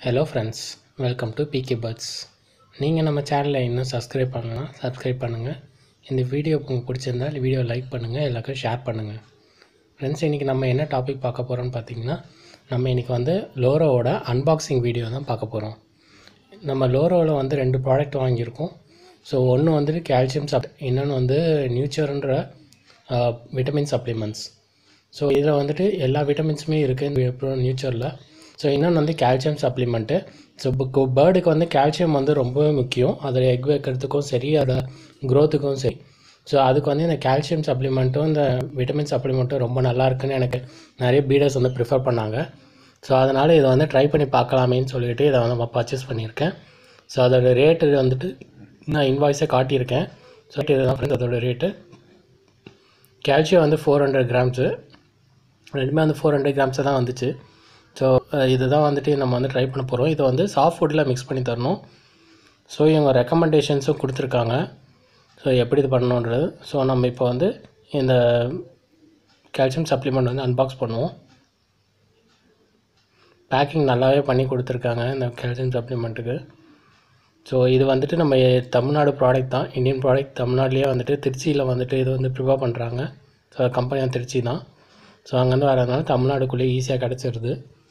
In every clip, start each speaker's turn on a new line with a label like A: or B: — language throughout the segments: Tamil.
A: hello friends welcome to PK birds நீங்கள் நம்ம சேனலை இன்னும் சப்ஸ்கிரைப் பண்ணலாம் சப்ஸ்கிரைப் பண்ணுங்கள் இந்த வீடியோ உங்களுக்கு பிடிச்சிருந்தா வீடியோ லைக் பண்ணுங்கள் எல்லாருக்கும் ஷேர் பண்ணுங்கள் ஃப்ரெண்ட்ஸ் இன்றைக்கி நம்ம என்ன டாபிக் பார்க்க போகிறோம்னு பார்த்தீங்கன்னா நம்ம இன்றைக்கி வந்து லோரோவோட அன்பாக்சிங் வீடியோ தான் பார்க்க போகிறோம் நம்ம லோரோவில் வந்து ரெண்டு ப்ராடக்ட் வாங்கியிருக்கோம் ஸோ ஒன்று வந்துட்டு கால்சியம் சப் இன்னொன்று வந்து நியூச்சர்ன்ற விட்டமின் சப்ளிமெண்ட்ஸ் ஸோ இதில் வந்துட்டு எல்லா விட்டமின்ஸுமே இருக்குது அப்புறம் நியூச்சரில் ஸோ இன்னொன்று வந்து கால்சியம் சப்ளிமெண்ட்டு ஸோ இப்போ பேர்டுக்கு வந்து கால்சியம் வந்து ரொம்பவே முக்கியம் அதில் எக் வைக்கிறதுக்கும் சரி அதோட க்ரோத்துக்கும் சரி ஸோ அதுக்கு வந்து இந்த கால்சியம் சப்ளிமெண்ட்டும் இந்த விட்டமின் சப்ளிமெண்ட்டும் ரொம்ப நல்லா இருக்குன்னு எனக்கு நிறைய பீடர்ஸ் வந்து ப்ரிஃபர் பண்ணாங்க ஸோ அதனால் இதை வந்து ட்ரை பண்ணி பார்க்கலாமேன்னு சொல்லிட்டு இதை வந்து நான் பர்ச்சேஸ் பண்ணியிருக்கேன் ஸோ அதோட ரேட்டு வந்துட்டு நான் இன்வாய்ஸை காட்டியிருக்கேன் ஸோ இதுதான் ஃப்ரெண்ட்ஸ் அதோட ரேட்டு கால்சியம் வந்து ஃபோர் ஹண்ட்ரட் கிராம்ஸு ரெண்டுமே வந்து ஃபோர் ஹண்ட்ரட் கிராம்ஸை தான் வந்துச்சு ஸோ இதுதான் வந்துட்டு நம்ம வந்து ட்ரை பண்ண போகிறோம் இதை வந்து சாஃப்ட் ஃபுட்டில் மிக்ஸ் பண்ணி தரணும் ஸோ இவங்க ரெக்கமெண்டேஷன்ஸும் கொடுத்துருக்காங்க ஸோ எப்படி இது பண்ணணுன்றது ஸோ நம்ம இப்போ வந்து இந்த கால்சியம் சப்ளிமெண்ட் வந்து அன்பாக்ஸ் பண்ணுவோம் பேக்கிங் நல்லாவே பண்ணி கொடுத்துருக்காங்க இந்த கால்சியம் சப்ளிமெண்ட்டுக்கு ஸோ இது வந்துட்டு நம்ம தமிழ்நாடு ப்ராடக்ட் தான் இந்தியன் ப்ராடக்ட் தமிழ்நாட்டிலே வந்துட்டு திருச்சியில் வந்துட்டு இது வந்து ப்ரிப்பேர் பண்ணுறாங்க ஸோ கம்பெனி திருச்சி தான் ஸோ அங்கேருந்து வரதுனால தமிழ்நாடுக்குள்ளேயே ஈஸியாக கிடச்சிருது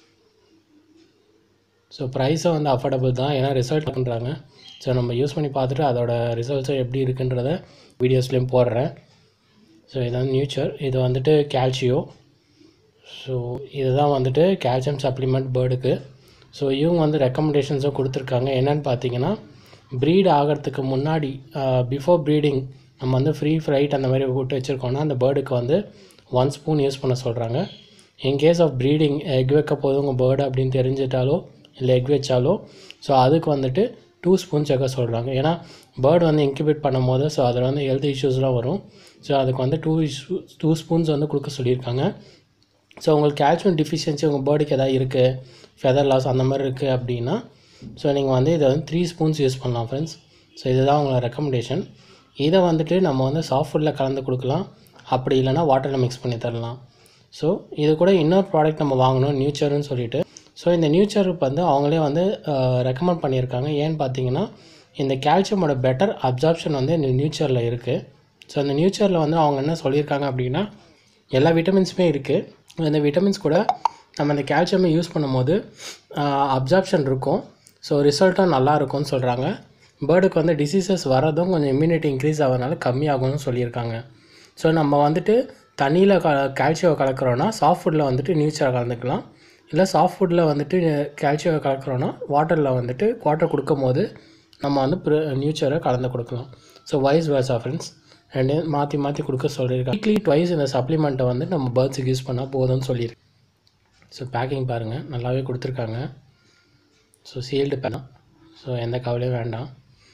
A: ஸோ ப்ரைஸும் வந்து அஃபோர்டபுள் தான் ஏன்னா ரிசல்ட் பண்ணுறாங்க ஸோ நம்ம யூஸ் பண்ணி பார்த்துட்டு அதோட ரிசல்ட்ஸும் எப்படி இருக்குன்றத வீடியோஸ்லேயும் போடுறேன் ஸோ இது வந்து நியூச்சர் இது வந்துட்டு கால்சியோ ஸோ இதுதான் வந்துட்டு கால்சியம் சப்ளிமெண்ட் பேர்டுக்கு ஸோ இவங்க வந்து ரெக்கமெண்டேஷன்ஸும் கொடுத்துருக்காங்க என்னென்னு பார்த்தீங்கன்னா ப்ரீட் ஆகிறதுக்கு முன்னாடி பிஃபோர் ப்ரீடிங் நம்ம வந்து ஃப்ரீ ஃப்ரைட் அந்த மாதிரி விட்டு வச்சுருக்கோன்னா அந்த பேர்டுக்கு வந்து ஒன் ஸ்பூன் யூஸ் பண்ண சொல்கிறாங்க in case of breeding egg வைக்க போது உங்கள் பேர்டு அப்படின்னு தெரிஞ்சிட்டாலோ இல்லை எக் வச்சாலோ ஸோ அதுக்கு வந்துட்டு டூ ஸ்பூன்ஸ் வைக்க சொல்கிறாங்க ஏன்னா பேர்டு வந்து இன்குபேட் பண்ணும் போது ஸோ அதில் வந்து ஹெல்த் இஷ்யூஸ்லாம் வரும் ஸோ அதுக்கு வந்து டூ இஷ்யூ டூ ஸ்பூன்ஸ் வந்து கொடுக்க சொல்லியிருக்காங்க ஸோ உங்களுக்கு கால்சியம் டிஃபிஷியன்சி உங்கள் பேர்டுக்கு எதாவது இருக்குது ஃபெதர் லாஸ் அந்த மாதிரி இருக்குது அப்படின்னா ஸோ நீங்கள் வந்து இதை வந்து த்ரீ ஸ்பூன்ஸ் யூஸ் பண்ணலாம் ஃப்ரெண்ட்ஸ் ஸோ இதுதான் உங்களோட ரெக்கமெண்டேஷன் இதை வந்துட்டு நம்ம வந்து சாஃப்ட் ஃபுட்டில் கலந்து கொடுக்கலாம் அப்படி இல்லைனா வாட்டரில் மிக்ஸ் பண்ணி தரலாம் ஸோ இது கூட இன்னொரு ப்ராடக்ட் நம்ம வாங்கணும் நியூச்சர்னு சொல்லிட்டு ஸோ இந்த நியூச்சருக்கு வந்து அவங்களே வந்து ரெக்கமெண்ட் பண்ணியிருக்காங்க ஏன்னு பார்த்தீங்கன்னா இந்த கால்சியமோட பெட்டர் அப்சார்ப்ஷன் வந்து இந்த நியூச்சரில் இருக்குது ஸோ அந்த நியூச்சரில் வந்து அவங்க என்ன சொல்லியிருக்காங்க அப்படின்னா எல்லா விட்டமின்ஸுமே இருக்குது இந்த விட்டமின்ஸ் கூட நம்ம இந்த கால்சியமை யூஸ் பண்ணும்போது அப்சார்ப்ஷன் இருக்கும் ஸோ ரிசல்ட்டும் நல்லா இருக்கும்னு சொல்கிறாங்க பேர்டுக்கு வந்து டிசீசஸ் வரதும் கொஞ்சம் இம்யூனிட்டி இன்க்ரீஸ் ஆகிறதுனால கம்மியாகும்னு சொல்லியிருக்காங்க ஸோ நம்ம வந்துட்டு தண்ணியில் க கால்சியம் கலக்கிறோன்னா சாஃப்ட் ஃபுட்டில் வந்துட்டு நியூச்சரை கலந்துக்கலாம் இல்லை சாஃப்ட் ஃபுட்டில் வந்துட்டு கால்சியம் கலக்கிறோன்னா வாட்டரில் வந்துட்டு வாட்டர் கொடுக்கும் போது நம்ம வந்து ப்ர நியூச்சரை கலந்து கொடுக்கலாம் ஸோ வைஸ் வேர்ஸா ஃப்ரெண்ட்ஸ் ரெண்டு மாற்றி மாற்றி கொடுக்க சொல்லியிருக்காங்க வீக்லி ட்வைஸ் இந்த சப்ளிமெண்ட்டை வந்து நம்ம பேர்ட்ஸுக்கு யூஸ் பண்ணால் போதும்னு சொல்லியிருக்கேன் ஸோ பேக்கிங் பாருங்கள் நல்லாவே கொடுத்துருக்காங்க ஸோ சீல்டு பேனா ஸோ எந்த கவலையும் வேண்டாம்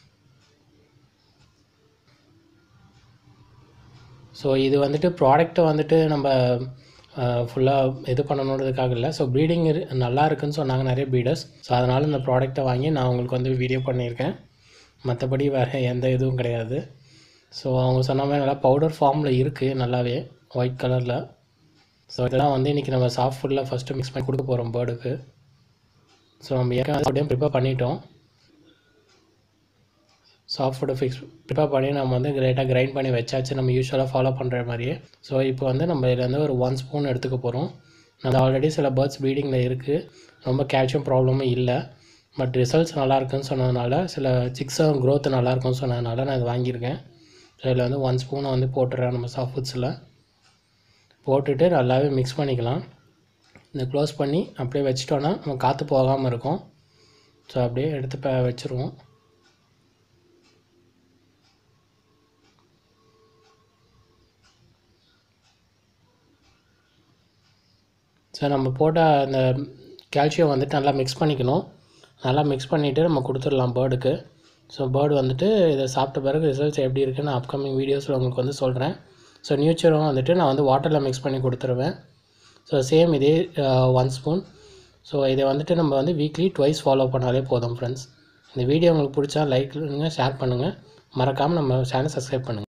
A: ஸோ இது வந்துட்டு ப்ராடக்ட்டை வந்துட்டு நம்ம ஃபுல்லாக இது பண்ணணுன்றதுக்காக இல்லை ஸோ ப்ரீடிங் நல்லா இருக்குன்னு சொன்னாங்க நிறைய ப்ரீடர்ஸ் ஸோ அதனால் இந்த ப்ராடக்ட்டை வாங்கி நான் உங்களுக்கு வந்து வீடியோ பண்ணியிருக்கேன் மற்றபடி வேறு எந்த இதுவும் கிடையாது ஸோ அவங்க சொன்ன மாதிரி நல்லா பவுடர் ஃபார்மில் இருக்குது நல்லாவே ஒயிட் கலரில் ஸோ இதெல்லாம் வந்து இன்றைக்கி நம்ம சாஃப்ட் ஃபுட்டில் ஃபஸ்ட்டு மிக்ஸ் பண்ணி கொடுக்க போகிறோம் பேர்டுக்கு ஸோ நம்ம ஏற்கனவே அப்படியே ப்ரிப்பேர் பண்ணிட்டோம் சாஃப்ட் ஃபுட்டை ஃபிக்ஸ் ப்ரிப்பேர் பண்ணி நம்ம வந்து கிரேட்டாக கிரைண்ட் பண்ணி வச்சாச்சு நம்ம யூஸ்வலாக ஃபாலோ பண்ணுற மாதிரியே ஸோ இப்போ வந்து நம்ம இதில் வந்து ஒரு ஒன் ஸ்பூன் எடுத்துக்க போகிறோம் நம்ம ஆல்ரெடி சில பேர்ட்ஸ் ப்ரீடிங்கில் இருக்குது ரொம்ப கால்சியம் ப்ராப்ளமும் இல்லை பட் ரிசல்ட்ஸ் நல்லா இருக்குன்னு சொன்னதுனால சில சிக்ஸும் க்ரோத் நல்லா இருக்குன்னு சொன்னதுனால நான் இது வாங்கியிருக்கேன் ஸோ இதில் வந்து ஒன் ஸ்பூனை வந்து போட்டுடுறேன் நம்ம சாஃப்ட் ஃபுட்ஸில் போட்டுட்டு நல்லாவே மிக்ஸ் பண்ணிக்கலாம் இந்த க்ளோஸ் பண்ணி அப்படியே வச்சிட்டோன்னா நம்ம காற்று போகாமல் இருக்கும் ஸோ அப்படியே எடுத்து ப வச்சுருவோம் ஸோ நம்ம போட்ட அந்த கால்சியம் வந்துட்டு நல்லா மிக்ஸ் பண்ணிக்கணும் நல்லா மிக்ஸ் பண்ணிவிட்டு நம்ம கொடுத்துடலாம் பேர்டுக்கு ஸோ பேர்டு வந்துட்டு இதை சாப்பிட்ட பிறகு ரிசல்ட்ஸ் எப்படி இருக்குன்னு அப்கமிங் வீடியோஸில் உங்களுக்கு வந்து சொல்கிறேன் ஸோ நியூச்சரும் வந்துட்டு நான் வந்து வாட்டரில் மிக்ஸ் பண்ணி கொடுத்துருவேன் ஸோ சேம் இதே ஒன் ஸ்பூன் ஸோ இதை வந்துட்டு நம்ம வந்து வீக்லி ட்வைஸ் ஃபாலோ பண்ணாலே போதும் ஃப்ரெண்ட்ஸ் இந்த வீடியோ உங்களுக்கு பிடிச்சா லைக் பண்ணுங்கள் ஷேர் பண்ணுங்கள் மறக்காமல் நம்ம சேனல் சப்ஸ்கிரைப் பண்ணுங்கள்